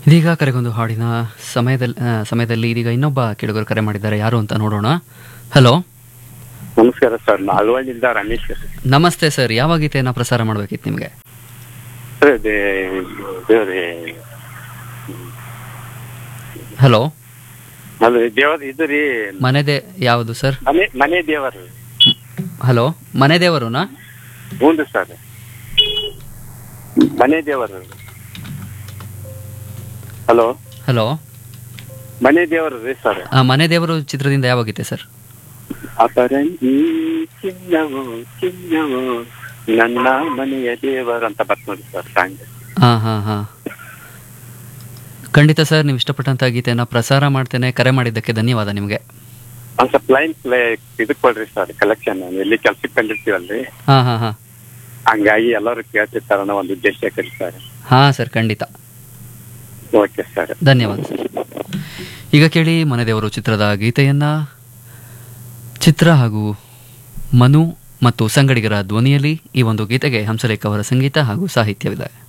ಇದೀಗ ಕರೆಗೊಂದು ಹಾಡಿನ ಸಮಯದಲ್ಲಿ ಆ, ಸಮಯದಲ್ಲಿ ಇದೀಗ ಇನ್ನೊಬ್ಬ ಕೇಳುಗರು ಕರೆ ಮಾಡಿದ್ದಾರೆ ಯಾರು ಅಂತ ನೋಡೋಣ ಹಲೋ ನಮಸ್ಕಾರ ಸರ್ ನಾಲ್ವಳ್ಳಿಂದ ರಮೇಶ್ ನಮಸ್ತೆ ಸರ್ ಯಾವ ಗೀತೆಯನ್ನು ಪ್ರಸಾರ ಮಾಡಬೇಕಿತ್ತು ನಿಮಗೆ ಸರ್ ದೇ- ದೇವ್ರೇ ಹಲೋ ಅದು ದೇವರ ಇದು ರೀ ಮನೆದೇ ಯಾವುದು ಸರ್ ಮನೆ ಮನೆ ದೇವರು ಹಲೋ ಮನೆ ದೇವರುನಾ ಹ್ಞೂ ಸರ್ ಮನೆ ದೇವರು ಹಲೋ ಹಲೋ ಮನೆ ದೇವರು ರೀ ಸರ್ ಆ, ಮನೆ ದೇವರು ಚಿತ್ರದಿಂದ ಯಾವ ಗೀತೆ ಸರ್ ಅಪರಂಜಿ ಚಿನ್ನವು ಚಿನ್ನವು ನನ್ನ ಮನೆಯ ದೇವರು ಅಂತ ಬರ್ತ ನೋಡಿ ಸರ್ ಸಾಂಗ್ ಹಾಂ ಹಾಂ ಹಾಂ ಖಂಡಿತ ಸರ್ ನೀವು ಇಷ್ಟಪಟ್ಟಂಥ ಗೀತೆಯನ್ನು ಪ್ರಸಾರ ಮಾಡ್ತೇನೆ ಕರೆ ಮಾಡಿದ್ದಕ್ಕೆ ಧನ್ಯವಾದ ನಿಮಗೆ ಒಂದ್ ಸ್ವಲ್ಪ ಲೈನ್ ಪ್ಲೇ ಇದಕ್ ಕೊಡ್ರಿ ಸರ್ ಕಲೆಕ್ಷನ್ ಎಲ್ಲಿ ಕೆಲ್ಸಕ್ಕೆ ಬಂದಿರ್ತೀವಲ್ರಿ ಹಾಂ ಹಾಂ ಹಾಂ ಹಂಗಾಗಿ ಎಲ್ಲರೂ ಕೇಳ್ತಿರ್ತಾರ ಅನ್ನೋ ಒಂದು ಉದ್ದೇಶ ಕರೀತಾರೆ ಹಾಂ ಸರ್ ಖಂಡಿತ ಓಕೆ ಸರ್ ಧನ್ಯವಾದ ಸರ್ ಈಗ ಕೇಳಿ ಮನೆದೇವರು ಚಿತ್ರದ ಗೀತೆಯನ್ನ ಚಿತ್ರ ಹಾಗೂ ಮನು ಮತ್ತು ಸಂಗಡಿಗರ ಧ್ವನಿಯಲ್ಲಿ ಈ ಒಂದು ಗೀತೆಗೆ ಹಂಸಲೇಖ ಅವರ ಸಂಗೀತ ಹಾಗೂ ಸಾಹಿತ್ಯವಿದೆ